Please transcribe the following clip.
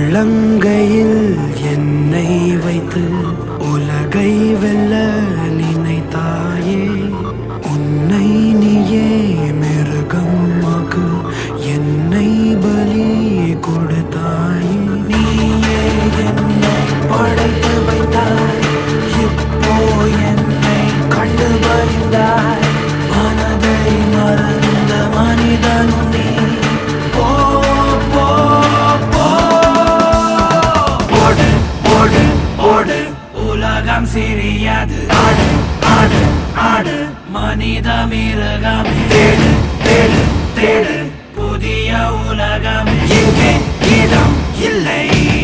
உள்ளங்கையில் என்னை வைத்து உலகை வெல்ல நினைத்தாயே உன்னை நீயே மிருகமாக்கு என்னை பலி கொடுத்தாயே நீயே என்னை படைத்து வைத்தாய் இப்போ என்னை கண்டு பயந்தாய் மனதை மறந்த மனிதனும் நீ போ போ போ ஓடு ஓடு ஓடு உலகம் சிறியது ஆடு ஆடு ஆடு மனித மிருகமே தேடு தேடு தேடு புதிய உலகம் எங்கே இடம் இல்லை